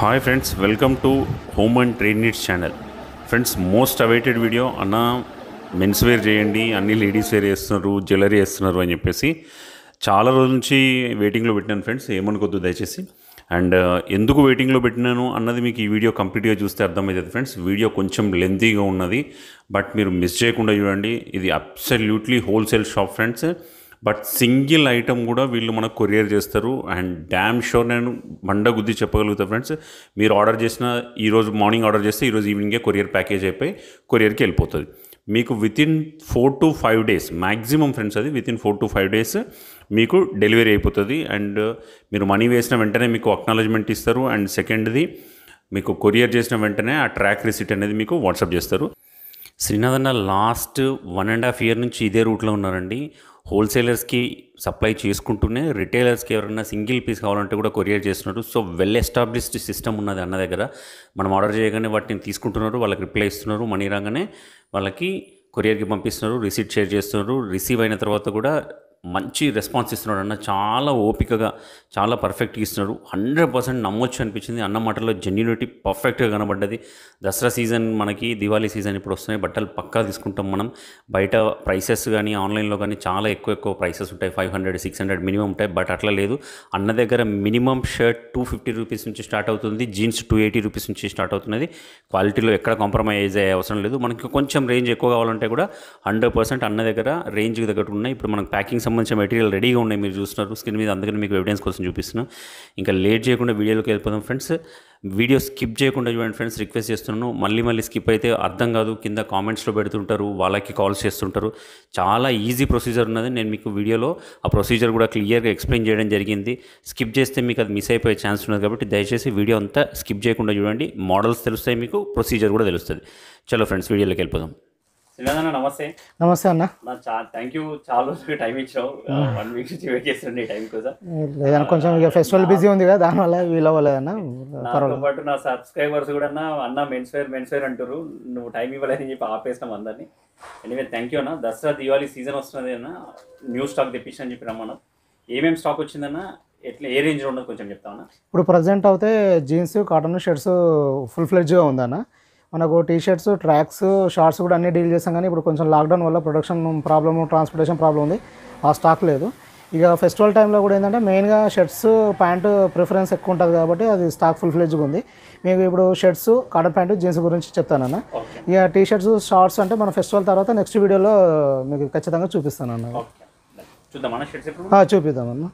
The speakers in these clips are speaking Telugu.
Hi friends welcome to home and trade needs channel friends most awaited video అన్న మెన్స్ వేర్ చేయండి అన్ని లేడీస్ వేర్ చేస్తున్నారు జ్యువెలరీ వేస్తున్నారు అని చెప్పేసి చాలా రోజుల నుంచి వెయిటింగ్లో పెట్టినాను ఫ్రెండ్స్ ఏమనుకోద్దు దయచేసి అండ్ ఎందుకు వెయిటింగ్లో పెట్టినాను అన్నది మీకు ఈ వీడియో కంప్లీట్గా చూస్తే అర్థమవుతుంది ఫ్రెండ్స్ వీడియో కొంచెం లెంతీగా ఉన్నది బట్ మీరు మిస్ చేయకుండా చూడండి ఇది absolutely wholesale shop friends but single item కూడా వీళ్ళు మనకు కొరియర్ చేస్తారు అండ్ డ్యామ్ షోర్ నేను బండ గుద్ది చెప్పగలుగుతా ఫ్రెండ్స్ మీరు ఆర్డర్ చేసిన ఈరోజు మార్నింగ్ ఆర్డర్ చేస్తే ఈరోజు ఈవినింగే కొరియర్ ప్యాకేజ్ అయిపోయి కొరియర్కి వెళ్ళిపోతుంది మీకు within four to five days maximum friends అది within four to five days మీకు డెలివరీ అయిపోతుంది అండ్ మీరు మనీ వేసిన వెంటనే మీకు అక్నాలజ్మెంట్ ఇస్తారు అండ్ సెకండ్ది మీకు కొరియర్ చేసిన వెంటనే ఆ ట్రాక్ రిసిట్ అనేది మీకు వాట్సాప్ చేస్తారు శ్రీనాథ్ అన్న last one and half year నుంచి ఇదే రూట్లో ఉన్నారండి హోల్సేలర్స్కి సప్లై చేసుకుంటూనే రిటైలర్స్కి ఎవరైనా సింగిల్ పీస్ కావాలంటే కూడా కొరియర్ చేస్తున్నారు సో వెల్ ఎస్టాబ్లిష్డ్ సిస్టమ్ ఉన్నది అన్న దగ్గర మనం ఆర్డర్ చేయగానే వాటిని తీసుకుంటున్నారు వాళ్ళకి రిప్లై ఇస్తున్నారు మనీ రాగానే వాళ్ళకి కొరియర్కి పంపిస్తున్నారు రిసీట్ షేర్ చేస్తున్నారు రిసీవ్ అయిన తర్వాత కూడా మంచి రెస్పాన్స్ ఇస్తున్నాడు అన్న చాలా ఓపికగా చాలా పర్ఫెక్ట్గా ఇస్తున్నాడు హండ్రెడ్ పర్సెంట్ నమ్మొచ్చు అనిపించింది అన్న మాటల్లో జెన్యునిటీ పర్ఫెక్ట్గా కనబడ్డది దసరా సీజన్ మనకి దివాళీ సీజన్ ఇప్పుడు వస్తున్నాయి బట్టలు పక్కా తీసుకుంటాం మనం బయట ప్రైసెస్ కానీ ఆన్లైన్లో కానీ చాలా ఎక్కువ ఎక్కువ ప్రైసెస్ ఉంటాయి five hundred six hundred minimum ఉంటాయి బట్ అట్లా లేదు అన్న దగ్గర minimum shirt two fifty rupees నుంచి స్టార్ట్ అవుతుంది జీన్స్ టూ ఎయిటీ రూపీస్ నుంచి స్టార్ట్ అవుతున్నది క్వాలిటీలో ఎక్కడ కాంప్రమైజ్ అయ్యే అవసరం లేదు మనకి కొంచెం రేంజ్ ఎక్కువ కావాలంటే కూడా హండ్రెడ్ పర్సెంట్ అన్న దగ్గర రేంజ్కి దగ్గర ఉన్నాయి ఇప్పుడు మనకి ప్యాకింగ్ సంబంధించిన మెటీరియల్ రెడీగా ఉన్నాయి మీరు చూస్తున్నారు స్క్రీన్ మీద అందుకని మీకు ఎవిడెన్స్ కోసం చూపిస్తున్నాం ఇంకా లేట్ చేయకుండా వీడియోలోకి వెళ్ళిపోదాం ఫ్రెండ్స్ వీడియో స్కిప్ చేయకుండా చూడండి ఫ్రెండ్స్ రిక్వెస్ట్ చేస్తున్నాను మళ్ళీ మళ్ళీ స్కిప్ అయితే అర్థం కాదు కింద కామెంట్స్లో పెడుతుంటారు వాళ్ళకి కాల్స్ చేస్తుంటారు చాలా ఈజీ ప్రొసీజర్ ఉన్నది నేను మీకు వీడియోలో ఆ ప్రొసీజర్ కూడా క్లియర్గా ఎక్స్ప్లెయిన్ చేయడం జరిగింది స్కిప్ చేస్తే మీకు అది మిస్ అయిపోయే ఛాన్స్ ఉన్నది కాబట్టి దయచేసి వీడియో అంతా స్కిప్ చేయకుండా చూడండి మోడల్స్ తెలుస్తాయి మీకు ప్రొసీజర్ కూడా తెలుస్తుంది చలో ఫ్రెండ్స్ వీడియోలోకి వెళ్ళిపోదాం శ్రీనాథ్ నమస్తే నమస్తే అన్న నా చా థ్యాంక్ యూ చాలా రోజులు టైం ఇచ్చావు వన్ వీక్ నుంచి వెయిట్ చేస్తుండే ఈ టైం కోసం లేదన్న కొంచెం ఇక ఫెస్టివల్ బిజీ ఉంది కదా దానివల్ల వీలు అవ్వలేదన్న నాతో పాటు నా సబ్స్క్రైబర్స్ కూడా అన్న అన్న మెన్స్ వేర్ మెన్స్ వేర్ అంటారు నువ్వు టైం ఇవ్వలేదని చెప్పి ఆపేసినాం అందరినీ ఎనీవే థ్యాంక్ యూ అన్న దసరా దివాళీ సీజన్ వస్తున్నది అన్న న్యూ స్టాక్ తెప్పించని చెప్పి రమ్మన్నా ఏమేమి స్టాక్ వచ్చిందన్న ఎట్లా ఏ రేంజ్లో ఉన్నది కొంచెం చెప్తామన్నా ఇప్పుడు ప్రజెంట్ అయితే జీన్స్ కాటన్ షర్ట్స్ ఫుల్ ఫ్లెడ్జ్గా ఉందన్న మనకు టీ షర్ట్స్ ట్రాక్స్ షార్ట్స్ కూడా అన్ని డీల్ చేస్తాం కానీ ఇప్పుడు కొంచెం లాక్డౌన్ వల్ల ప్రొడక్షన్ ప్రాబ్లమ్ ట్రాన్స్పోర్టేషన్ ప్రాబ్లం ఉంది ఆ స్టాక్ లేదు ఇక ఫెస్టివల్ టైంలో కూడా ఏంటంటే మెయిన్గా షర్ట్స్ ప్యాంటు ప్రిఫరెన్స్ ఎక్కువ ఉంటుంది కాబట్టి అది స్టాక్ ఫుల్ ఫ్లెడ్జ్గా ఉంది మీకు ఇప్పుడు షర్ట్స్ కాటన్ ప్యాంటు జీన్స్ గురించి చెప్తానన్న ఓకే ఇక టీ షర్ట్స్ షార్ట్స్ అంటే మన ఫెస్టివల్ తర్వాత నెక్స్ట్ వీడియోలో మీకు ఖచ్చితంగా చూపిస్తానన్న ఓకే చూద్దామన్నా షర్ట్స్ ఎప్పుడు ఆ, చూపిద్దామన్న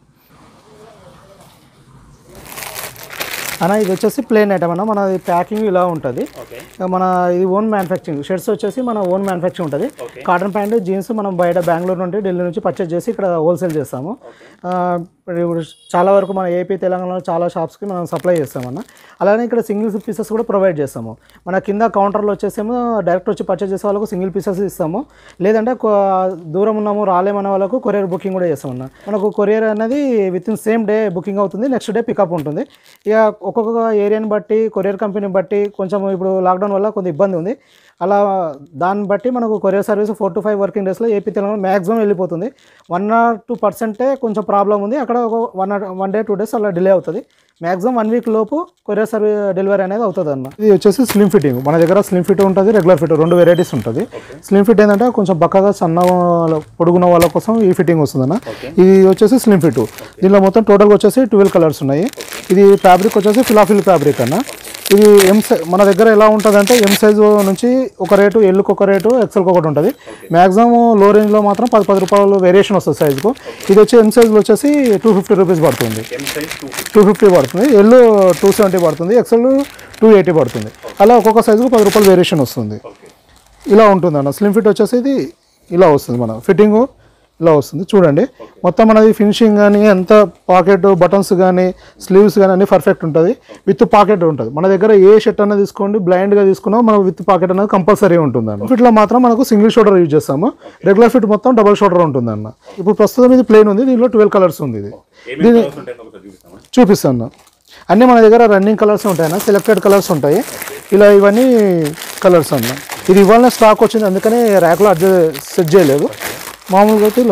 అన్న ఇది వచ్చేసి ప్లేన్ ఐటమ్ అన్న మన ప్యాకింగ్ ఇలా ఉంటుంది ఓకే మన ఇది ఓన్ మ్యానుఫ్యాక్చరింగ్ షర్ట్స్ వచ్చేసి మన ఓన్ మ్యానుఫ్యాక్చరింగ్ ఉంటుంది ఓకే కాటన్ ప్యాంట్ జీన్స్ మనం బయట బెంగళూరు నుండి ఢిల్లీ నుంచి పర్చేస్ చేసి ఇక్కడ హోల్సేల్ చేస్తాము ఆ, ఇప్పుడు చాలా వరకు మన ఏపీ తెలంగాణలో చాలా షాప్స్కి మనం సప్లై చేస్తామన్న అలానే ఇక్కడ సింగిల్ పీసెస్ కూడా ప్రొవైడ్ చేస్తాము మన కింద కౌంటర్లో వచ్చేసేమో డైరెక్ట్ వచ్చి పర్చేస్ చేసే వాళ్ళకు సింగిల్ పీసెస్ ఇస్తాము లేదంటే కొ- దూరం ఉన్నాము రాలేమన్న వాళ్ళకు కొరియర్ బుకింగ్ కూడా చేస్తామన్న మనకు కొరియర్ అనేది within same day booking అవుతుంది నెక్స్ట్ డే పికప్ ఉంటుంది ఇక ఒక్కొక్క ఏరియాని బట్టి కొరియర్ కంపెనీని బట్టి కొంచెం ఇప్పుడు లాక్డౌన్ వల్ల కొంత ఇబ్బంది ఉంది అలా దాన్ని బట్టి మనకు courier service four to five working డేస్లో ఏపీ తెలంగాణ మ్యాక్సిమం వెళ్ళిపోతుంది వన్ ఆర్ టూ పర్సెంటే కొంచెం ప్రాబ్లం ఉంది అక్కడ ఒక one one day two days అలా డిలే అవుతుంది మ్యాక్సిమం వన్ వీక్ లోపు కొరియర్ సర్వీస్ డెలివరీ అనేది అవుతుంది అన్న ఇది వచ్చేసి స్లిమ్ ఫిట్టింగ్ మన దగ్గర స్లిమ్ ఫిట్ ఉంటుంది రెగ్యులర్ ఫిట్ రెండు వెరైటీస్ ఉంటుంది స్లిమ్ ఫిట్ ఏంటంటే కొంచెం బక్కగా సన్న వాళ్ళ- పొడుగున్న వాళ్ళ కోసం ఈ ఫిట్టింగ్ వస్తుంది అన్న ఇది వచ్చేసి స్లిమ్ ఫిట్ దీనిలో మొత్తం టోటల్గా వచ్చేసి ట్వెల్వ్ కలర్స్ ఉన్నాయి ఇది ఫ్యాబ్రిక్ వచ్చేసి ఫిలాఫిల్ ఫ్యాబ్రిక్ అన్న ఇది ఎం సై మన దగ్గర ఎలా ఉంటుంది అంటే ఎం సైజు నుంచి ఒక రేటు ఎల్లుకి ఒక రేటు ఎక్సెల్కి ఒకటి ఉంటుంది మ్యాక్సిమం లో రేంజ్లో మాత్రం పది పది రూపాయలు వేరియేషన్ వస్తుంది సైజుకు ఇది వచ్చి ఎం సైజులో వచ్చేసి టూ ఫిఫ్టీ రూపీస్ పడుతుంది M size two two fifty పడుతుంది ఎల్లు టూ సెవెంటీ పడుతుంది ఎక్సెల్ టూ ఎయిటీ పడుతుంది అలా ఒక్కొక్క సైజుకు పది రూపాయలు వేరియేషన్ వస్తుంది ఓకే ఇలా ఉంటుంది అన్న స్లిమ్ ఫిట్ వచ్చేసి ఇది ఇలా వస్తుంది మన ఫిట్టింగ్ ఇలా వస్తుంది చూడండి మొత్తం మనది ఫినిషింగ్ కానీ ఎంత పాకెట్ బటన్స్ కానీ స్లీవ్స్ కానీ అన్ని పర్ఫెక్ట్ ఉంటుంది విత్ పాకెట్ ఉంటుంది మన దగ్గర ఏ షర్ట్ అనేది తీసుకోండి బ్లైండ్గా తీసుకున్నా మనం విత్ పాకెట్ అనేది కంపల్సరీ ఉంటుంది అన్న ఫిట్లో మాత్రం మనకు సింగిల్ షోల్డర్ యూజ్ చేస్తాము రెగ్యులర్ ఫిట్ మొత్తం డబల్ షోల్డర్ ఉంటుంది అన్న ఇప్పుడు ప్రస్తుతం ఇది ప్లేన్ ఉంది దీనిలో ట్వెల్వ్ కలర్స్ ఉంది ఇది ఏమేమి కలర్స్ ఉంటాయి ఒకసారి చూపిస్తామా చూపిస్తాను అన్నీ మన దగ్గర రన్నింగ్ కలర్స్ ఉంటాయన్న సెలెక్టెడ్ కలర్స్ ఉంటాయి ఇలా ఇవన్నీ కలర్స్ అన్న ఇది ఇవాళ స్టాక్ వచ్చింది అందుకని ర్యాక్లో అడ్జస్ట్ సెట్ చేయలేదు మామూలుగా అయితే ఇలా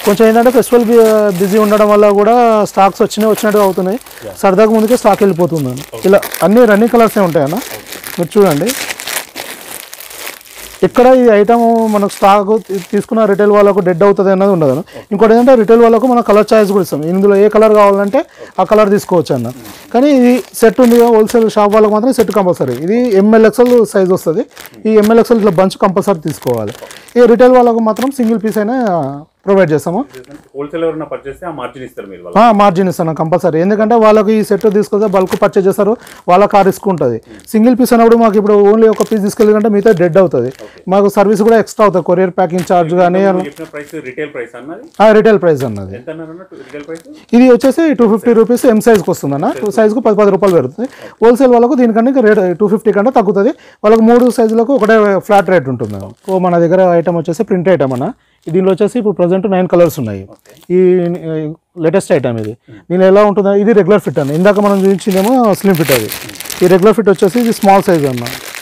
కొంచెం ఏంటంటే ఫెస్టివల్ బిజీ ఉండడం వల్ల కూడా స్టాక్స్ వచ్చినాయి వచ్చినట్టు అవుతున్నాయి సరదాగా ముందుకే స్టాక్ వెళ్ళిపోతుందండి ఇలా అన్ని రన్నింగ్ కలర్సే ఉంటాయన్న మీరు చూడండి ఇక్కడ ఈ ఐటమ్ మనకు స్టాక్ తీసుకున్న రిటైల్ వాళ్ళకు డెడ్ అవుతుంది అన్నది ఉండదు అన్న. ఇంకోటి ఏంటంటే రిటైల్ వాళ్ళకు మనం కలర్ చాయిస్ కూడా ఇస్తాం ఇందులో ఏ కలర్ కావాలంటే ఆ కలర్ తీసుకోవచ్చు అన్న కానీ ఇది సెట్ ఉంది హోల్సేల్ షాప్ వాళ్ళకి మాత్రం సెట్ కంపల్సరీ ఇది ఎంఎల్ఎక్సెల్ సైజ్ వస్తుంది ఈ ఎంఎల్ఎక్సెల్ ఇట్లా బంచ్ కంపల్సరీ తీసుకోవాలి ఈ రిటైల్ వాళ్ళకు మాత్రం సింగిల్ పీస్ అయినా ప్రొవైడ్ చేస్తాము హోల్సేల్ ఎవరైనా పర్చేస్తే ఆ మార్జిన్ ఇస్తారు మీరు వాళ్ళకి మార్జిన్ ఇస్తాను కంపల్సరీ ఎందుకంటే వాళ్ళకి ఈ సెట్ తీసుకొస్తే బల్క్ పర్చేజ్ చేస్తారు వాళ్ళకి ఆ రిస్క్ ఉంటుంది సింగిల్ పీస్ అన్నప్పుడు మాకు ఇప్పుడు ఓన్లీ ఒక పీస్ తీసుకెళ్ళాలంటే మిగతా డెడ్ అవుతుంది మాకు సర్వీస్ కూడా ఎక్స్ట్రా అవుతుంది కొరియర్ ప్యాకింగ్ ఛార్జ్ కానీ మీరు చెప్పిన ప్రైస్ రిటైల్ ప్రైస్ అన్నది రిటైల్ ప్రైస్ అన్నది ఎంత అన్నారు రిటైల్ ప్రైస్ ఇది వచ్చేసి టూ ఫిఫ్టీ రూపీస్ ఎం సైజ్కి వస్తుంది అన్న టూ సైజ్కు పది పది రూపాయలు పెరుగుతుంది హోల్సేల్ వాళ్ళకు దీనికంటే ఇంకా రేట్ టూ ఫిఫ్టీ కంటే తగ్గుతుంది వాళ్ళకి మూడు సైజులకు ఒకటే ఫ్లాట్ రేట్ ఉంటుంది అన్న. సో మన దగ్గర ఐటమ్ వచ్చేసి ప్రింట్ ఐటమ్ అన్న దీనిలో వచ్చేసి ఇప్పుడు ప్రజెంట్ నైన్ కలర్స్ ఉన్నాయి ఈ లేటెస్ట్ ఐటమ్ ఇది దీనిలో ఎలా ఉంటుందో ఇది రెగ్యులర్ ఫిట్ అన్న ఇందాక మనం చూపించిందేమో స్లిమ్ ఫిట్ అది ఈ రెగ్యులర్ ఫిట్ వచ్చేసి ఇది స్మాల్ సైజ్ అన్న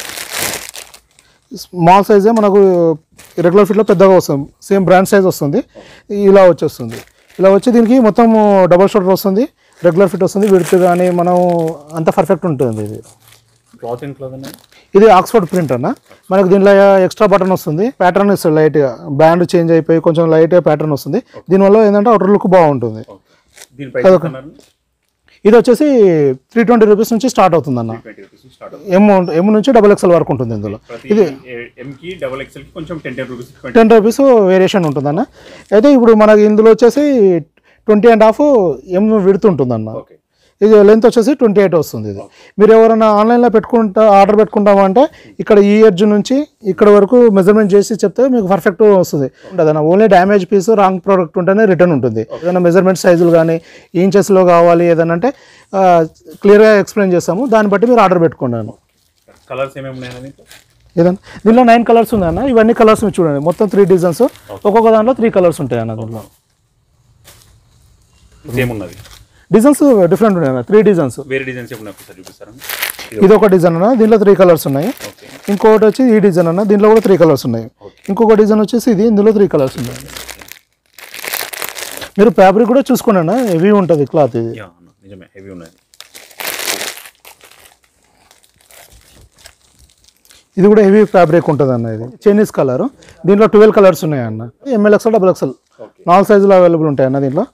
స్మాల్ సైజే మనకు రెగ్యులర్ ఫిట్లో పెద్దగా వస్తుంది సేమ్ బ్రాండ్ సైజ్ వస్తుంది ఇలా వచ్చేస్తుంది ఇలా వచ్చి దీనికి మొత్తం డబల్ షోల్డర్ వస్తుంది రెగ్యులర్ ఫిట్ వస్తుంది విడ్త్ కానీ మనం అంత పర్ఫెక్ట్ ఉంటుంది ఇది క్లాత్ ఏం క్లాత్ అన్నది ఇది ఆక్స్ఫర్డ్ ప్రింట్ అన్న మనకు దీనిలో ఎక్స్ట్రా బటన్ వస్తుంది ప్యాటర్న్ ఇస్తుంది లైట్గా బ్యాండ్ చేంజ్ అయిపోయి కొంచెం లైట్గా ప్యాటర్న్ వస్తుంది దీనివల్ల ఏంటంటే అవుటర్ లుక్ బాగుంటుంది దీని ప్రైస్ ఎంత అన్నారు ఇది వచ్చేసి త్రీ ట్వంటీ రూపీస్ నుంచి స్టార్ట్ అవుతుంది అన్న twenty rupees start M M నుంచి డబల్ ఎక్స్ఎల్ వరకు ఉంటుంది ఇందులో ప్రతి ఎం కి డబల్ ఎక్స్ఎల్ కి కొంచెం ten ten rupees twenty ten rupees variation ఉంటుందన్న అయితే ఇప్పుడు మనకి ఇందులో వచ్చేసి twenty and half M width ఉంటుందన్న ఓకే ఇది లెంత్ వచ్చేసి ట్వంటీ ఎయిట్ వస్తుంది ఇది మీరు ఎవరైనా ఆన్లైన్లో పెట్టుకుంటా ఆర్డర్ పెట్టుకుంటామంటే ఇక్కడ ఈ ఎడ్జ్ నుంచి ఇక్కడ వరకు మెజర్మెంట్ చేసి చెప్తే మీకు పర్ఫెక్ట్ వస్తుంది ఉండదన్న only damage piece wrong product ఉంటేనే రిటర్న్ ఉంటుంది ఏదైనా మెజర్మెంట్ సైజులు కానీ ఇంచెస్లో కావాలి ఏదైనా అంటే క్లియర్గా ఎక్స్ప్లెయిన్ చేస్తాము దాన్ని బట్టి మీరు ఆర్డర్ పెట్టుకున్నాను కలర్స్ ఏమేమి ఉన్నాయి దీంట్లో ఏదన్నా దీనిలో నైన్ కలర్స్ ఉన్నాయన్న ఇవన్నీ కలర్స్ మీరు చూడండి మొత్తం త్రీ డిజైన్స్ ఒక్కొక్క దాంట్లో త్రీ కలర్స్ ఉంటాయి అన్న దీంట్లో సేమ్ ఉన్నది డిజైన్స్ డిఫరెంట్ ఉన్నాయి అన్న త్రీ డిజైన్స్ వేరే డిజైన్స్ ఏమన్నా ఒకసారి చూపిస్తారా ఇది ఒక డిజైన్ అన్న దీంట్లో త్రీ కలర్స్ ఉన్నాయి ఓకే ఇంకొకటి వచ్చి ఈ డిజైన్ అన్న దీంట్లో కూడా త్రీ కలర్స్ ఉన్నాయి ఇంకొక డిజైన్ వచ్చేసి ఇది ఇందులో త్రీ కలర్స్ ఉన్నాయి మీరు ఫ్యాబ్రిక్ కూడా చూసుకోండి అన్న హెవీ ఉంటుంది క్లాత్ ఇది యా అన్న, నిజమే హెవీ ఉన్నది ఇది కూడా హెవీ ఫ్యాబ్రిక్ ఉంటుంది అన్న ఇది చైనీస్ కలర్ దీంట్లో ట్వెల్వ్ కలర్స్ ఉన్నాయి అన్న M L XL double XL okay నాలుగు సైజులు అవైలబుల్ ఉంటాయి అన్న దీంట్లో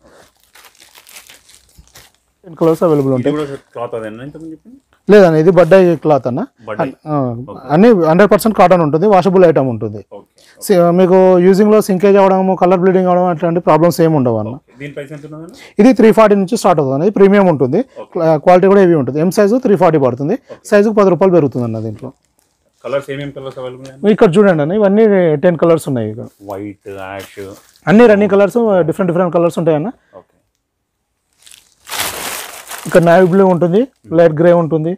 టెన్ కలర్స్ అవైలబుల్ ఉంటాయి ఇది కూడా క్లాత్ అదేనా ఇంతకుముందు చెప్పింది లేదన్న ఇది బడ్డాయి క్లాత్ అన్న బడ్డాయి ఆ, అన్ని హండ్రెడ్ పర్సెంట్ కాటన్ ఉంటుంది వాషబుల్ ఐటమ్ ఉంటుంది ఓకే సి- మీకు యూజింగ్లో సింకేజ్ అవ్వడం కలర్ బ్లీడింగ్ అవ్వడం అట్లాంటి ప్రాబ్లమ్స్ ఏమి ఉండవు అన్న దీని ప్రైస్ ఎంత ఉన్నదన్న ఇది త్రీ ఫార్టీ నుంచి స్టార్ట్ అవుతుంది ఇది ప్రీమియం ఉంటుంది క్వాలిటీ కూడా హెవీ ఉంటుంది ఎం సైజు త్రీ ఫార్టీ పడుతుంది సైజుకు పది రూపాయలు పెరుగుతుంది అన్న దీంట్లో కలర్స్ ఏమేమి కలర్స్ అవైలబుల్ ఉన్నాయి ఇక్కడ చూడండి అన్న ఇవన్నీ టెన్ కలర్స్ ఉన్నాయి ఇక్కడ వైట్ యాష్ అన్ని running colours different different colours ఉంటాయన్న ఓకే ఇక్కడ నావీ బ్లూ ఉంటుంది లైట్ గ్రే ఉంటుంది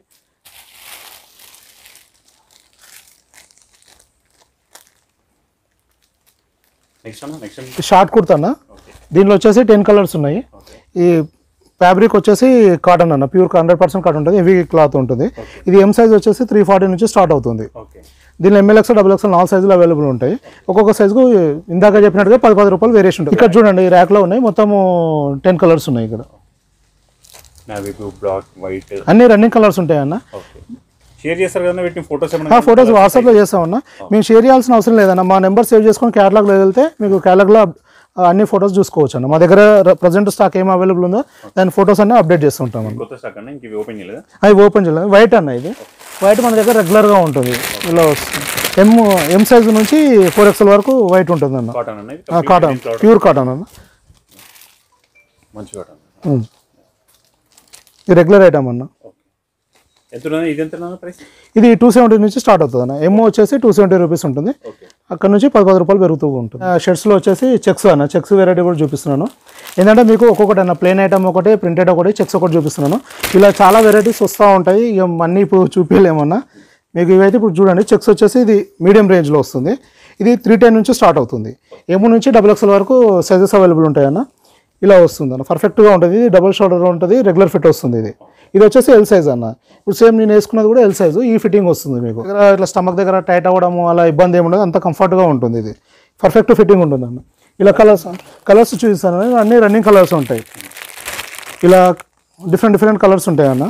నెక్స్ట్ అన్న నెక్స్ట్ షార్ట్ కుర్తా అన్న ఓకే దీనిలో వచ్చేసి టెన్ కలర్స్ ఉన్నాయి ఓకే ఈ ఫ్యాబ్రిక్ వచ్చేసి కాటన్ అన్న ప్యూర్ హండ్రెడ్ పర్సెంట్ కాటన్ ఉంటుంది హెవీ క్లాత్ ఉంటుంది ఇది ఎం సైజ్ వచ్చేసి త్రీ ఫార్టీ నుంచి స్టార్ట్ అవుతుంది ఓకే దీనిలో ఎంఎల్ఎక్స్ డబుల్ ఎక్స్ నాలుగు సైజులు అవైలబుల్ ఉంటాయి ఒక్కొక్క సైజుకు ఇందాక చెప్పినట్టుగా పది పది రూపాయలు వేరియేషన్ ఉంటుంది ఇక్కడ చూడండి ఈ ర్యాక్లో ఉన్నాయి మొత్తము టెన్ కలర్స్ ఉన్నాయి ఇక్కడ నావీ బ్లూ బ్లాక్ వైట్ అన్ని రన్నింగ్ కలర్స్ ఉంటాయి అన్న ఓకే షేర్ చేస్తారు కదా వీటిని ఫోటోస్ ఆ ఏమైనా ఫొటోస్ వాట్సాప్లో చేస్తామన్నా మేము షేర్ చేయాల్సిన అవసరం లేదన్న మా నెంబర్ సేవ్ చేసుకొని క్యాటలాగ్లో వెళ్తే మీకు క్యాటలాగ్లో అన్ని ఫొటోస్ చూసుకోవచ్చు అన్న మా దగ్గర ప్రజెంట్ స్టాక్ ఏం అవైలబుల్ ఉందో దాని ఫొటోస్ అన్ని అప్డేట్ చేస్తుంటాం అన్న కొత్త స్టాక్ అన్న ఇంక ఇవి ఓపెన్ చేయలేదా అవి ఓపెన్ చేయలేదు వైట్ అన్న ఇది వైట్ మన దగ్గర రెగ్యులర్గా ఉంటుంది ఇలా వస్తుంది ఎం ఎం సైజు నుంచి ఫోర్ ఎక్స్ఎల్ వరకు వైట్ ఉంటుంది అన్న కాటన్ అన్న ఇది కాటన్ ప్యూర్ కాటన్ అన్న మంచి కాటన్ ఉమ్. ఇది రెగ్యులర్ ఐటమ్ అన్న ఓకే ఎంత ఉన్నది ఇది ఎంత ప్రైస్ ఇది టూ సెవెంటీ నుంచి స్టార్ట్ అవుతుంది అన్న ఎమ్ వచ్చేసి టూ సెవెంటీ రూపీస్ ఉంటుంది ఓకే అక్కడ నుంచి పది పది రూపాయలు పెరుగుతూ ఉంటుంది షర్ట్స్లో వచ్చేసి చెక్స్ అన్న చెక్స్ వెరైటీ కూడా చూపిస్తున్నాను ఏంటంటే మీకు ఒక్కొక్కటి అన్న ప్లేన్ ఐటమ్ ఒకటి ప్రింటెడ్ ఒకటి చెక్స్ ఒకటి చూపిస్తున్నాను ఇలా చాలా వెరైటీస్ వస్తూ ఉంటాయి ఇక అన్నీ ఇప్పుడు చూపించలేమన్నా మీకు ఇవైతే ఇప్పుడు చూడండి చెక్స్ వచ్చేసి ఇది మీడియం రేంజ్లో వస్తుంది ఇది త్రీ టెన్ నుంచి స్టార్ట్ అవుతుంది ఏమో నుంచి డబుల్ ఎక్స్ఎల్ వరకు సైజెస్ అవైలబుల్ ఉంటాయన్న ఇలా వస్తుంది అన్న పర్ఫెక్ట్గా ఉంటుంది ఇది డబుల్ షోల్డర్ ఉంటుంది రెగ్యులర్ ఫిట్ వస్తుంది ఇది ఇది వచ్చేసి ఎల్ సైజ్ అన్న ఇప్పుడు సేమ్ నేను వేసుకున్నది కూడా ఎల్ సైజు ఈ ఫిట్టింగ్ వస్తుంది మీకు దగ్గర ఇట్లా స్టమక్ దగ్గర టైట్ అవ్వడము అలా ఇబ్బంది ఏమి ఉండదు అంత కంఫర్ట్గా ఉంటుంది ఇది పర్ఫెక్ట్ ఫిట్టింగ్ ఉంటుంది అన్న ఇలా కలర్స్ కలర్స్ చూపిస్తాను అన్నీ రన్నింగ్ కలర్స్ ఉంటాయి ఇలా డిఫరెంట్ డిఫరెంట్ కలర్స్ ఉంటాయి అన్న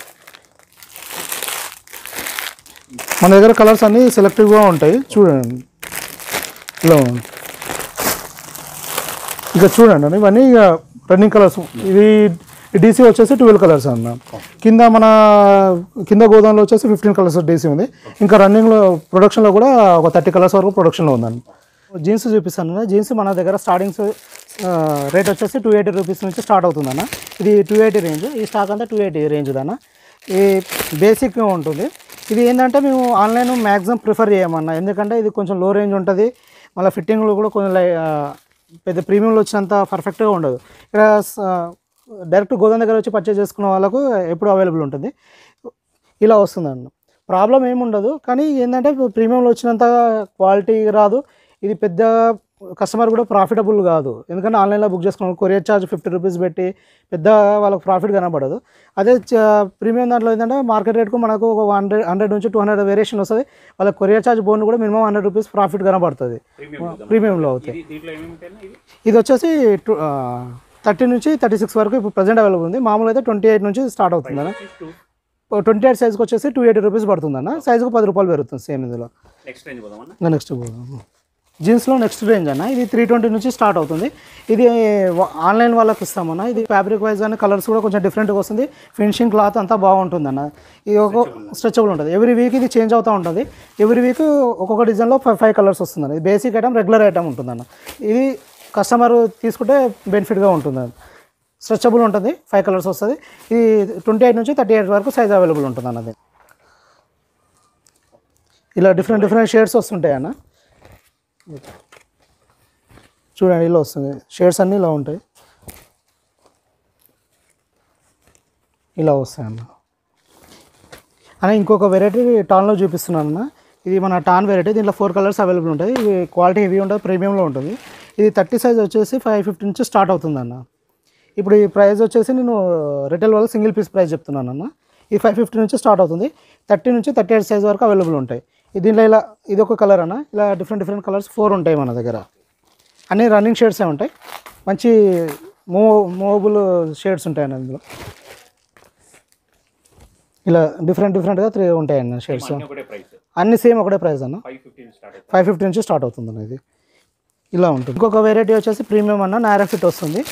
మన దగ్గర కలర్స్ అన్నీ సెలెక్టివ్గా ఉంటాయి చూడండి ఇలా ఉంది. ఇక చూడండి అన్న ఇవన్నీ ఇక రన్నింగ్ కలర్స్ ఇది డీసీ వచ్చేసి ట్వెల్వ్ కలర్స్ అన్న కింద మన కింద గోదాంలో వచ్చేసి ఫిఫ్టీన్ కలర్స్ డీసీ ఉంది ఇంకా రన్నింగ్లో ప్రొడక్షన్లో కూడా ఒక థర్టీ కలర్స్ వరకు ప్రొడక్షన్లో ఉందండి జీన్స్ చూపిస్తాను జీన్స్ మన దగ్గర స్టార్టింగ్ రేట్ వచ్చేసి టూ ఎయిటీ రూపీస్ నుంచి స్టార్ట్ అవుతుందన్న ఇది టూ ఎయిటీ రేంజ్ ఈ స్టాక్ అంతా టూ ఎయిటీ రేంజ్ దన్న ఈ బేసిక్ ఉంటుంది ఇది ఏంటంటే మేము ఆన్లైన్ మ్యాక్సిమం ప్రిఫర్ చేయమన్నా ఎందుకంటే ఇది కొంచెం లో రేంజ్ ఉంటుంది మళ్ళీ ఫిట్టింగ్లో కూడా కొంచెం లై- ఆ, పెద్ద ప్రీమియంలో వచ్చినంత పర్ఫెక్ట్గా ఉండదు ఇక్కడ స- డైరెక్ట్ గోదాం దగ్గర వచ్చి పర్చేజ్ చేసుకున్న వాళ్ళకు ఎప్పుడు అవైలబుల్ ఉంటుంది ఇలా వస్తుందండి ప్రాబ్లం ఏముండదు కానీ ఏంటంటే ప్రీమియంలో వచ్చినంత క్వాలిటీ రాదు ఇది పెద్ద కస్టమర్ కూడా ప్రాఫిటబుల్ కాదు ఎందుకంటే ఆన్లైన్లో బుక్ చేసుకున్నాం కొరియర్ ఛార్జ్ ఫిఫ్టీ రూపీస్ పెట్టి పెద్ద వాళ్ళకి ప్రాఫిట్ కనబడదు అదే చ- ప్రీమియం దాంట్లో ఏంటంటే మార్కెట్ రేట్కు మనకు ఒక హండ్రెడ్ హండ్రెడ్ నుంచి టూ హండ్రెడ్ వేరియేషన్ వస్తుంది వాళ్ళకి కొరియర్ ఛార్జ్ బోన్ కూడా మినిమం హండ్రెడ్ రూపీస్ ప్రాఫిట్ కనబడుతుంది ప్రీమియంలో అవుతాయి దీంట్లో ఏమేమి ఉంటాయి ఇది ఇది వచ్చేసి థర్టీ నుంచి థర్టీ సిక్స్ వరకు ఇప్పుడు ప్రజెంట్ అవైలబుల్ ఉంది మామూలు అయితే ట్వంటీ ఎయిట్ నుంచి స్టార్ట్ అవుతుంది అన్న ట్వంటీ ఎయిట్ సైజ్కి వచ్చేసి టూ ఎయిటీ రూపీస్ పడుతుంది అన్న సైజుకు పది రూపాయలు పెరుగుతుంది సేమ్ ఇందులో నెక్స్ట్ రేంజ్ పోదామన్నా ఇంకా నెక్స్ట్ జీన్స్లో నెక్స్ట్ రేంజ్ అన్న ఇది త్రీ ట్వంటీ నుంచి స్టార్ట్ అవుతుంది ఇది వ- ఆన్లైన్ వాళ్ళకి ఇస్తామన్న ఇది ఫ్యాబ్రిక్ వైజ్ కానీ కలర్స్ కూడా కొంచెం డిఫరెంట్గా వస్తుంది ఫినిషింగ్ క్లాత్ అంతా బాగుంటుంది అన్న ఇది ఒక స్ట్రెచబుల్ ఉంటుంది ఎవ్రీ వీక్ ఇది చేంజ్ అవుతూ ఉంటుంది ఎవ్రీ వీక్ ఒక్కొక్క డిజైన్లో ఫైవ్ ఫైవ్ కలర్స్ వస్తుంది అన్న ఇది బేసిక్ ఐటమ్ రెగ్యులర్ ఐటమ్ ఉంటుందన్న ఇది కస్టమర్ తీసుకుంటే బెనిఫిట్గా ఉంటుంది స్ట్రెచబుల్ ఉంటుంది ఫైవ్ కలర్స్ వస్తుంది ఇది ట్వంటీ ఎయిట్ నుంచి థర్టీ ఎయిట్ వరకు సైజ్ అవైలబుల్ ఉంటుంది అన్నది ఇలా డిఫరెంట్ డిఫరెంట్ షేడ్స్ వస్తుంటాయి అన్న చూడండి ఇలా వస్తుంది షేడ్స్ అన్నీ ఇలా ఉంటాయి ఇలా వస్తాయి అన్న అన్న ఇంకొక వెరైటీ టాన్లో చూపిస్తున్నాను అన్న ఇది మన టాన్ వెరైటీ దీంట్లో ఫోర్ కలర్స్ అవైలబుల్ ఉంటాయి ఇది క్వాలిటీ హెవీ ఉంటుంది ప్రీమియంలో ఉంటుంది ఇది థర్టీ సైజ్ వచ్చేసి ఫైవ్ ఫిఫ్టీ నుంచి స్టార్ట్ అవుతుంది అన్న ఇప్పుడు ఈ ప్రైస్ వచ్చేసి నేను రిటైల్ వల్ల సింగిల్ పీస్ ప్రైస్ చెప్తున్నాను అన్న ఈ ఫైవ్ ఫిఫ్టీ నుంచి స్టార్ట్ అవుతుంది థర్టీ నుంచి థర్టీ ఎయిట్ సైజ్ వరకు అవైలబుల్ ఉంటాయి ఇది దీంట్లో ఇలా ఇది ఒక కలర్ అన్న ఇలా డిఫరెంట్ డిఫరెంట్ కలర్స్ ఫోర్ ఉంటాయి మన దగ్గర అన్ని రన్నింగ్ షేడ్సే ఉంటాయి మంచి మూవ్ మూవబుల్ షేడ్స్ ఉంటాయి అన్న ఇందులో ఇలా డిఫరెంట్ డిఫరెంట్గా త్రీ ఉంటాయి అన్న షేడ్స్ ఒకటే ప్రైస్ అన్ని సేమ్ ఒకటే ప్రైస్ అన్న ఫైవ్ ఫిఫ్టీన్ స్టార్ట్ అవుతుంది ఫైవ్ ఫిఫ్టీ నుంచి స్టార్ట్ అవుతుంది అన్న ఇది ఇలా ఉంటుంది ఇంకొక వెరైటీ వచ్చేసి ప్రీమియం అన్న నారా ఫిట్ వస్తుంది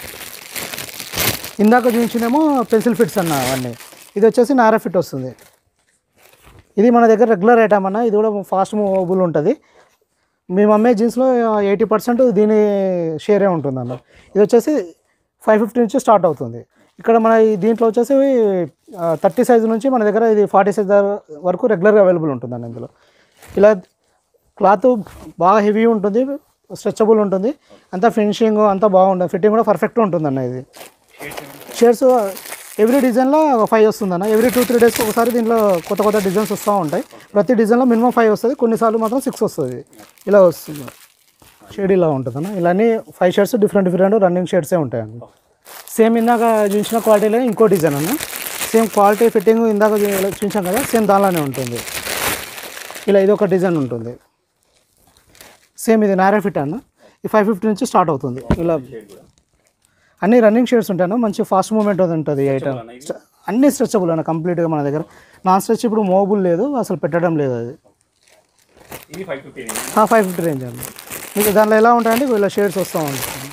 ఇందాక చూపించినేమో పెన్సిల్ ఫిట్స్ అన్న అవన్నీ ఇది వచ్చేసి నారా ఫిట్ వస్తుంది ఇది మన దగ్గర రెగ్యులర్ ఐటమ్ అన్న ఇది కూడా ఫాస్ట్ మూవబుల్ ఉంటుంది మేము అమ్మే జీన్స్లో ఎయిటీ పర్సెంట్ దీని షేరే ఉంటుంది అన్న ఇది వచ్చేసి ఫైవ్ ఫిఫ్టీ నుంచి స్టార్ట్ అవుతుంది ఇక్కడ మన ఈ దీంట్లో వచ్చేసి థర్టీ సైజ్ నుంచి మన దగ్గర ఇది ఫార్టీ సైజ్ వరకు రెగ్యులర్గా అవైలబుల్ ఉంటుంది అన్న ఇందులో ఇలా క్లాత్ బాగా హెవీ ఉంటుంది స్ట్రెచబుల్ ఉంటుంది అంతా ఫినిషింగ్ అంతా బాగుంటుంది ఫిట్టింగ్ కూడా పర్ఫెక్ట్ ఉంటుంది అన్న ఇది షేడ్స్ ఎవ్రీ డిజైన్లో ఫైవ్ వస్తుంది అన్న ఎవ్రీ టూ త్రీ డేస్ ఒకసారి దీంట్లో కొత్త కొత్త డిజైన్స్ వస్తూ ఉంటాయి ప్రతి డిజైన్లో మినిమం ఫైవ్ వస్తుంది కొన్నిసార్లు మాత్రం సిక్స్ వస్తుంది ఇలా వస్తుంది షేడ్ ఇలా ఉంటుంది అన్న ఇలానే five shades different different running షేడ్సే ఉంటాయి అన్న సేమ్ ఇందాక చూసిన క్వాలిటీలో ఇంకో డిజైన్ అన్న సేమ్ క్వాలిటీ ఫిట్టింగ్ ఇందాక చూ- చూపించాం కదా సేమ్ దానిలోనే ఉంటుంది ఇలా ఇది ఒక డిజైన్ ఉంటుంది సేమ్ ఇది నారా ఫిట్ అన్న ఈ ఫైవ్ ఫిఫ్టీ నుంచి స్టార్ట్ అవుతుంది ఇలా అన్ని రన్నింగ్ షేడ్స్ ఉంటాయి మంచి ఫాస్ట్ మూమెంట్ ఉంటుంది ఐటమ్ అన్ని స్ట్రెచబుల్ అన్న కంప్లీట్గా మన దగ్గర నాన్ స్ట్రెచ్ ఇప్పుడు మోబుల్ లేదు అసలు పెట్టడం లేదు అది ఇది five fifty five fifty range అండి మీకు దాంట్లో ఎలా ఉంటాయంటే ఇలా షేడ్స్ వస్తూ ఉంటాయి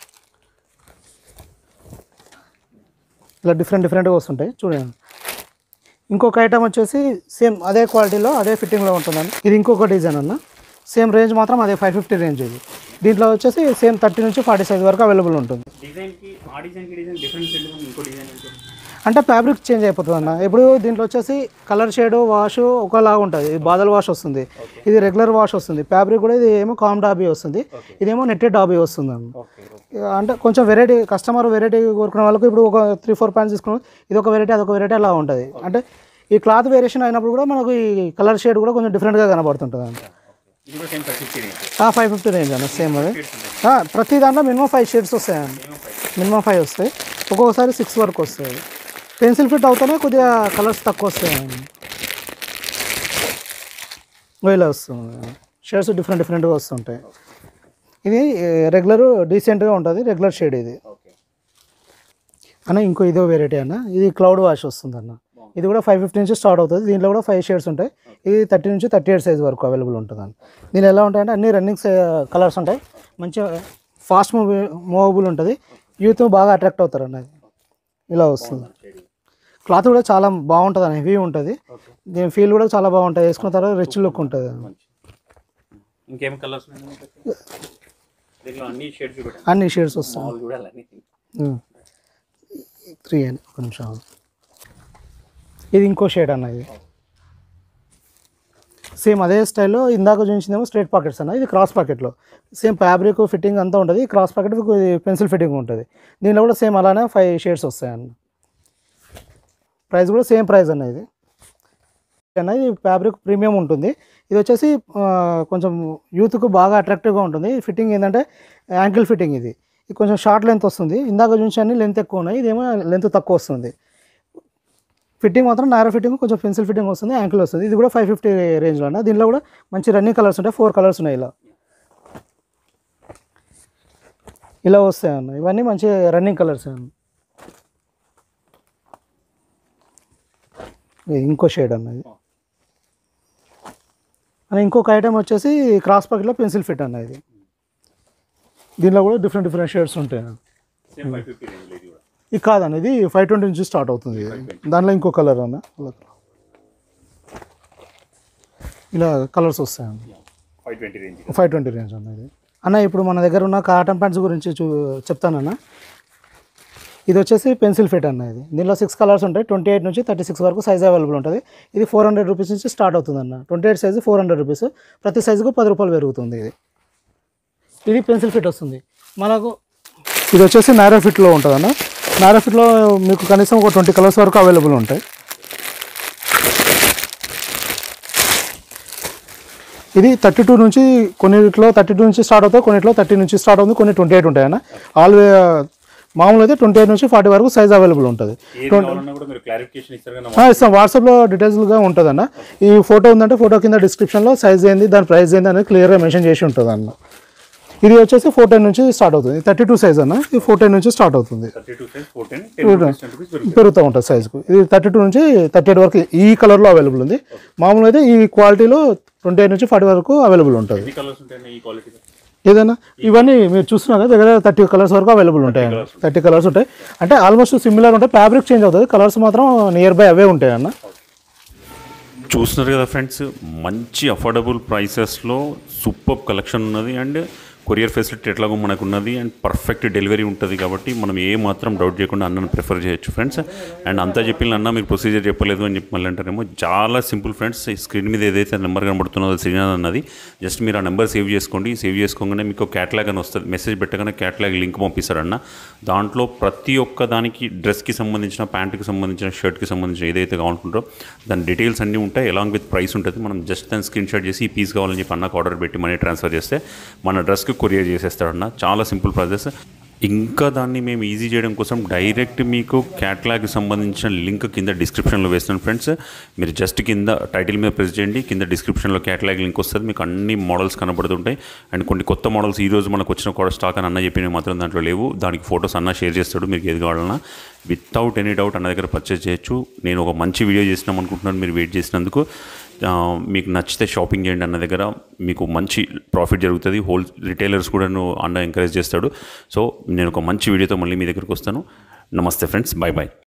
ఇలా డిఫరెంట్ డిఫరెంట్గా వస్తుంటాయి చూడండి ఇంకొక ఐటమ్ వచ్చేసి సేమ్ అదే క్వాలిటీలో అదే ఫిట్టింగ్లో ఉంటుందండి ఇది ఇంకొక డిజైన్ అన్న సేమ్ రేంజ్ మాత్రం అదే ఫైవ్ ఫిఫ్టీ రేంజ్ ఇది దీంట్లో వచ్చేసి సేమ్ థర్టీ నుంచి ఫార్టీ సైజ్ వరకు అవైలబుల్ ఉంటుంది డిజైన్కి ఆ డిజైన్కి డిజైన్ డిఫరెన్స్ ఎందుకు ఇంకో డిజైన్ ఉంటుంది అంటే ఫ్యాబ్రిక్ చేంజ్ అయిపోతుంది అన్న ఇప్పుడు దీంట్లో వచ్చేసి కలర్ షేడ్ వాష్ ఒకలాగా ఉంటుంది ఇది బాదల్ వాష్ వస్తుంది ఇది రెగ్యులర్ వాష్ వస్తుంది ఫ్యాబ్రిక్ కూడా ఇది ఏమో కామ్ డాబీ వస్తుంది ఇదేమో నెట్టెడ్ డాబీ వస్తుంది అన్న ఓకే ఇక అంటే కొంచెం వెరైటీ కస్టమర్ వెరైటీ కోరుకునే వాళ్ళకి ఇప్పుడు ఒక త్రీ ఫోర్ ప్యాంట్స్ తీసుకున్నాం ఇది ఒక వెరైటీ అదొక వెరైటీ అలా ఉంటుంది అంటే ఈ క్లాత్ వేరియేషన్ అయినప్పుడు కూడా మనకు ఈ కలర్ షేడ్ కూడా కొంచెం డిఫరెంట్గా కనబడుతుంటుంది అంట ఇది కూడా same five fifty range five fifty range అన్న సేమ్ అది ఆ, ప్రతి దాంట్లో మినిమం ఫైవ్ షేడ్స్ వస్తాయండి మినిమం ఫైవ్ వస్తాయి ఒక్కొక్కసారి సిక్స్ వరకు వస్తాయి పెన్సిల్ ఫిట్ అవుతానే కొద్దిగా కలర్స్ తక్కువ వస్తాయండి ఇలా వస్తుంది షేడ్స్ డిఫరెంట్ డిఫరెంట్గా వస్తుంటాయి ఇది రెగ్యులర్ డీసెంట్గా ఉంటుంది రెగ్యులర్ షేడ్ ఇది ఓకే అన్న ఇంకో ఇదో వెరైటీ అన్న ఇది క్లౌడ్ వాష్ వస్తుంది అన్న ఇది కూడా ఫైవ్ ఫిఫ్టీ నుంచి స్టార్ట్ అవుతుంది దీంట్లో కూడా ఫైవ్ షేడ్స్ ఉంటాయి ఇది థర్టీ నుంచి థర్టీ ఎయిట్ సైజ్ వరకు అవైలబుల్ ఉంటుంది అన్న దీని ఎలా ఉంటాయంటే అన్ని రన్నింగ్ కలర్స్ ఉంటాయి మంచిగా ఫాస్ట్ మూవ్ మూవబుల్ ఉంటుంది యూత్ బాగా అట్రాక్ట్ అవుతారు అన్న ఇది. ఇలా వస్తుంది క్లాత్ కూడా చాలా బాగుంటుంది అన్న హెవీ ఉంటుంది ఓకే దీని ఫీల్ కూడా చాలా బాగుంటుంది వేసుకున్న తర్వాత రిచ్ లుక్ ఉంటుంది మంచి ఇంకేం కలర్స్ దీంట్లో అన్ని షేడ్స్ చూపెట్టాను అన్ని షేడ్స్ వస్తాయి మామూలు చూడాలని త్రీ అని ఒక నిమిషం ఇది ఇంకో షేడ్ అన్న ఇది సేమ్ అదే స్టైల్లో ఇందాక చూపించిందేమో స్ట్రేట్ పాకెట్స్ అన్న ఇది క్రాస్ పాకెట్లో సేమ్ ఫ్యాబ్రిక్ ఫిట్టింగ్ అంతా ఉంటుంది క్రాస్ పాకెట్ పెన్సిల్ ఫిట్టింగ్ ఉంటుంది దీనిలో కూడా సేమ్ అలానే ఫైవ్ షేడ్స్ వస్తాయి అన్న ప్రైస్ కూడా సేమ్ ప్రైస్ అన్న ఇది అన్న ఇది ఫ్యాబ్రిక్ ప్రీమియం ఉంటుంది ఇది వచ్చేసి ఆ, కొంచెం యూత్కు బాగా అట్రాక్టివ్గా ఉంటుంది ఫిట్టింగ్ ఏంటంటే యాంకిల్ ఫిట్టింగ్ ఇది ఇది కొంచెం షార్ట్ లెంత్ వస్తుంది ఇందాక చూసి అన్ని లెంత్ ఎక్కువ ఉన్నాయి ఇదేమో లెంత్ తక్కువ వస్తుంది ఫిట్టింగ్ మాత్రం నారో ఫిట్టింగ్ కొంచెం పెన్సిల్ ఫిట్టింగ్ వస్తుంది యాంకిల్ వస్తుంది ఇది కూడా ఫైవ్ ఫిఫ్టీ రేంజ్లో అన్న దీనిలో కూడా మంచి రన్నింగ్ కలర్స్ ఉంటాయి ఫోర్ కలర్స్ ఉన్నాయి ఇలా ఇలా వస్తాయి అన్న ఇవన్నీ మంచి రన్నింగ్ కలర్స్ అన్న ఇది ఇంకో షేడ్ అన్నది అని ఇంకొక ఐటమ్ వచ్చేసి క్రాస్ పాకెట్లో పెన్సిల్ ఫిట్ అన్న ఇది దీనిలో కూడా డిఫరెంట్ డిఫరెంట్ షేడ్స్ ఉంటాయి అన్న. సేమ్ ఫైవ్ ఫిఫ్టీ రేంజ్ ఇది కూడా ఇది కాదన్న ఇది ఫైవ్ ట్వంటీ నుంచి స్టార్ట్ అవుతుంది ఇది. దానిలో ఇంకో కలర్ అన్న ఇలా- ఇలా కలర్స్ వస్తాయన్న five twenty range five twenty range అన్న ఇది అన్న ఇప్పుడు మన దగ్గర ఉన్న కాటన్ ప్యాంట్స్ గురించి చూ చెప్తానన్న ఇది వచ్చేసి పెన్సిల్ ఫిట్ అన్న ఇది దీనిలో సిక్స్ కలర్స్ ఉంటాయి ట్వంటీ ఎయిట్ నుంచి థర్టీ సిక్స్ వరకు సైజ్ అవైలబుల్ ఉంటుంది ఇది ఫోర్ హండ్రెడ్ రూపీస్ నుంచి స్టార్ట్ అవుతుంది అన్న twenty eight size four hundred rupees ప్రతి సైజుకు పది రూపాయలు పెరుగుతుంది ఇది ఇది పెన్సిల్ ఫిట్ వస్తుంది మనకు ఇది వచ్చేసి నారో ఫిట్లో ఉంటుంది అన్న నారో ఫిట్లో మీకు కనీసం ఒక ట్వంటీ కలర్స్ వరకు అవైలబుల్ ఉంటాయి ఇది థర్టీ టూ నుంచి కొన్నిట్లో థర్టీ టూ నుంచి స్టార్ట్ అవుతాయి కొన్నిట్లో థర్టీ నుంచి స్టార్ట్ అవుతుంది కొన్ని ట్వంటీ ఎయిట్ ఉంటాయి అన్న ఆల్వే మామూలు అయితే ట్వంటీ ఎయిట్ నుంచి ఫార్టీ వరకు సైజ్ అవైలబుల్ ఉంటుంది ఏది కావాలన్నా కూడా మీరు క్లారిఫికేషన్ ఇస్తారు కదా ఆ, ఇస్తాం వాట్సాప్లో డీటెయిల్స్గా ఉంటుంది అన్న ఈ ఫోటో ఉందంటే ఫోటో కింద డిస్క్రిప్షన్లో సైజ్ ఏంది దాని ప్రైస్ ఏంది అనేది క్లియర్గా మెన్షన్ చేసి ఉంటుంది అన్న ఇది వచ్చేసి ఫోర్ టెన్ నుంచి స్టార్ట్ అవుతుంది థర్టీ టూ సైజ్ అన్న ఇది ఫోర్ టెన్ నుంచి స్టార్ట్ అవుతుంది thirty two size fourteen ten rupees ten rupees పెరుగుతుంది పెరుగుతూ ఉంటుంది సైజుకు ఇది థర్టీ టూ నుంచి థర్టీ ఎయిట్ వరకు ఈ కలర్లో అవైలబుల్ ఉంది మామూలుగా అయితే ఈ క్వాలిటీలో ట్వంటీ ఎయిట్ నుంచి ఫార్టీ వరకు అవైలబుల్ ఉంటుంది ఎన్ని కలర్స్ ఉంటాయి ఈ క్వాలిటీ ఏదైనా ఇవన్నీ మీరు చూస్తున్నారు కదా దగ్గర థర్టీ కలర్స్ వరకు అవైలబుల్ ఉంటాయి థర్టీ కలర్స్ ఉంటాయి అంటే ఆల్మోస్ట్ సిమిలర్ ఉంటాయి ఫ్యాబ్రిక్ చేంజ్ అవుతుంది కలర్స్ మాత్రం నియర్ బై అవే ఉంటాయి అన్న చూస్తున్నారు కదా ఫ్రెండ్స్ మంచి అఫోర్డబుల్ ప్రైసెస్లో సూపర్ కలెక్షన్ ఉన్నది అండ్ కొరియర్ ఫెసిలిటీ ఎట్లాగో మనకు ఉన్నది అండ్ పర్ఫెక్ట్ డెలివరీ ఉంటుంది కాబట్టి మనం ఏ మాత్రం డౌట్ చేయకుండా అన్నను ప్రిఫర్ చేయొచ్చు ఫ్రెండ్స్ అండ్ అంతా చెప్పిన అన్న మీరు ప్రొసీజర్ చెప్పలేదు అని చెప్పి మళ్ళీ అంటారేమో చాలా సింపుల్ ఫ్రెండ్స్ ఈ స్క్రీన్ మీద ఏదైతే నెంబర్ కనబడుతున్నదో శ్రీనాథ్ అన్నది జస్ట్ మీరు ఆ నెంబర్ సేవ్ చేసుకోండి సేవ్ చేసుకోగానే మీకు క్యాటలాగ్ అని వస్తుంది మెసేజ్ పెట్టగానే క్యాటలాగ్ లింక్ పంపిస్తారన్న దాంట్లో ప్రతి ఒక్క దానికి డ్రెస్కి సంబంధించిన ప్యాంట్కి సంబంధించిన షర్ట్కి సంబంధించిన ఏదైతే కావాలనుకుంటారో దాని డీటెయిల్స్ అన్నీ ఉంటాయి ఎలాంగ్ విత్ ప్రైస్ ఉంటుంది మనం జస్ట్ దాన్ని స్క్రీన్ షాట్ చేసి ఈ పీస్ కావాలని చెప్పి అన్నకు ఆర్డర్ పెట్టి మనీ ట్రాన్స్ఫర్ చేస్తే మన డ్రెస్కి కొరియర్ చేసేస్తాడన్న చాలా సింపుల్ ప్రాసెస్ ఇంకా దాన్ని మేము ఈజీ చేయడం కోసం డైరెక్ట్ మీకు క్యాటలాగ్ సంబంధించిన లింక్ కింద డిస్క్రిప్షన్లో వేస్తున్నాను ఫ్రెండ్స్ మీరు జస్ట్ కింద టైటిల్ మీద ప్రెస్ చేయండి కింద డిస్క్రిప్షన్లో క్యాటలాగ్ లింక్ వస్తుంది మీకు అన్ని మోడల్స్ కనబడుతుంటాయి అండ్ కొన్ని కొత్త మోడల్స్ ఈ రోజు మనకు వచ్చిన కూడా స్టాక్ అని అన్న చెప్పినవి మాత్రం దాంట్లో లేవు దానికి ఫొటోస్ అన్న షేర్ చేస్తాడు మీకు ఏది కావాలన్నా వితౌట్ ఎనీ డౌట్ అన్న దగ్గర పర్చేస్ చేయొచ్చు నేను ఒక మంచి వీడియో చేసినాం అనుకుంటున్నాను మీరు వెయిట్ చేసినందుకు ఆ, మీకు నచ్చితే షాపింగ్ చేయండి అన్న దగ్గర మీకు మంచి ప్రాఫిట్ జరుగుతుంది హోల్ రిటైలర్స్ కూడా అన్న ఎంకరేజ్ చేస్తాడు సో నేను ఒక మంచి వీడియోతో మళ్ళీ మీ దగ్గరికి వస్తాను నమస్తే ఫ్రెండ్స్ బాయ్ బాయ్